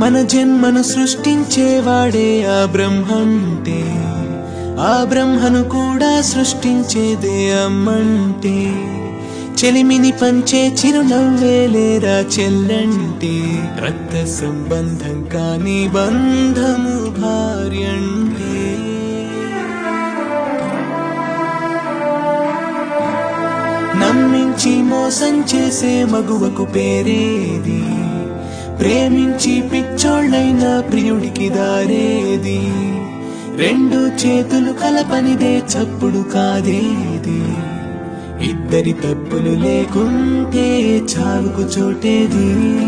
మన జన్మను సృష్టించేవాడే ఆ బ్రహ్మంటే ఆ బ్రహ్మను కూడా సృష్టించేదే అమ్మంటే చెలిమిని పంచే చిరునవ్వే లేరా చెల్లంటే రక్త సంబంధం కాని బంధము భార్యంటే నమ్మించి మోసం చేసే మగువకు పేరేది ప్రేమించి పిచ్చోళ్ళైన ప్రియుడికి దారేది రెండు చేతులు కలపనిదే చప్పుడు కాదేది ఇద్దరి తప్పులు లేకుంటే చావుకు చోటేది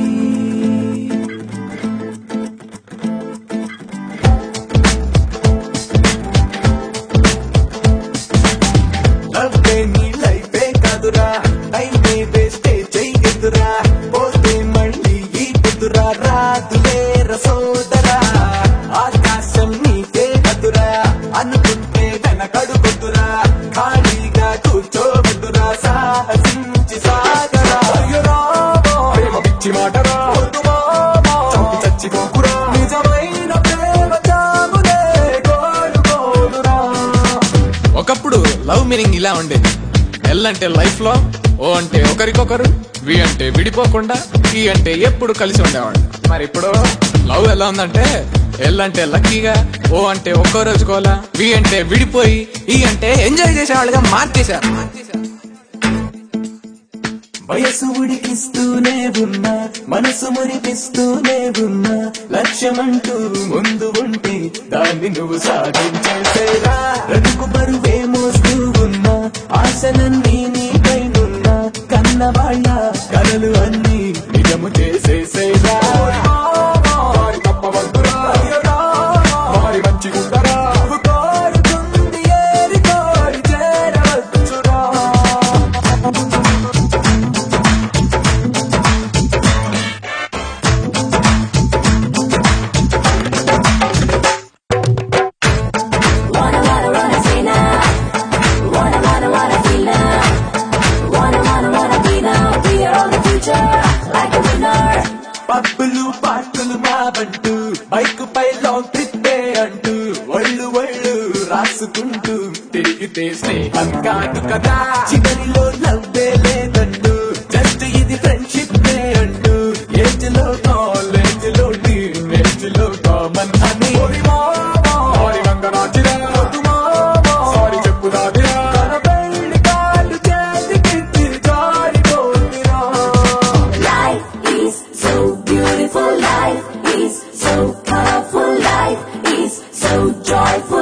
లవ్వే నీ లైఫే కాదురా టైమే వేస్టే చెయ్యదురా పోతే మళ్ళీ ఈ కుదురా రాదులే రసోదరా ఆకాశం నీకే కదురా అనుకుంటే వెనకడుగుతురా ఖాళీగా కూర్చోవద్దురా సాహసించి సాగరా అయ్యో రామా, ప్రేమ పిచ్చి మాటరా వద్దు మామా, చంపి చచ్చిపోకురా నిజమైన ప్రేమ చావులే కోరుకోదురా ఒకప్పుడు లవ్ మీనింగ్ ఇలా ఉండేది ఎల్ అంటే లైఫ్ లో ఓ అంటే ఒకరికొకరు వి అంటే విడిపోకుండా ఈ అంటే ఎప్పుడు కలిసి ఉండేవాడు మరి ఇప్పుడు లవ్ ఎలా ఉందంటే ఎల్ అంటే లక్కీగా ఓ అంటే ఒక్కో రోజు కోలా వి అంటే విడిపోయి ఈ అంటే ఎంజాయ్ చేసేవాళ్ళుగా మార్చేశారు వయసు ఉడికిస్తూనే ఉన్నా మనసు మురిపిస్తూనే ఉన్నా లక్ష్యమంటూ ముందు ఉంటే దాన్ని నువ్వు సాధించేసేరా రడుకు బరువే మోస్తూ ఉన్నా ఆశలన్నీ నీపైనున్నా కన్న వాళ్ళ కలలు అన్నీ నిజము చేసేసేరా వారి తప్పవద్దురా వారి మంచి ఉండరా కోరుకుంది ఏరి కోరి చేరవచ్చురా Wanna, wanna, wanna say now. Wanna, wanna, wanna feel now. Wanna, wanna, wanna be now. We are all the future, like a winner. పబ్బులు పాటలు మావంటూ బైక్ పై లాంగ్ ట్రిప్ అంటూ ఒళ్ళు ఒళ్ళు రాసుకుంటూ తిరిగితే స్నేహం కాదు కదా చివరిలో నవ్వే లేదంటూ జస్ట్ ఇది ఫ్రెండ్షిప్ అంటూ ఏజ్ లో కాలేజ్ లో టీనేజ్ లో కామన్ అని వారి గంగరాచిరా సారీ చెప్పు దాదిరా తన పెళ్లి కాళ్ళు చేతికి జారిపోతురా Life is so beautiful. Life is so colorful. Life is so joyful.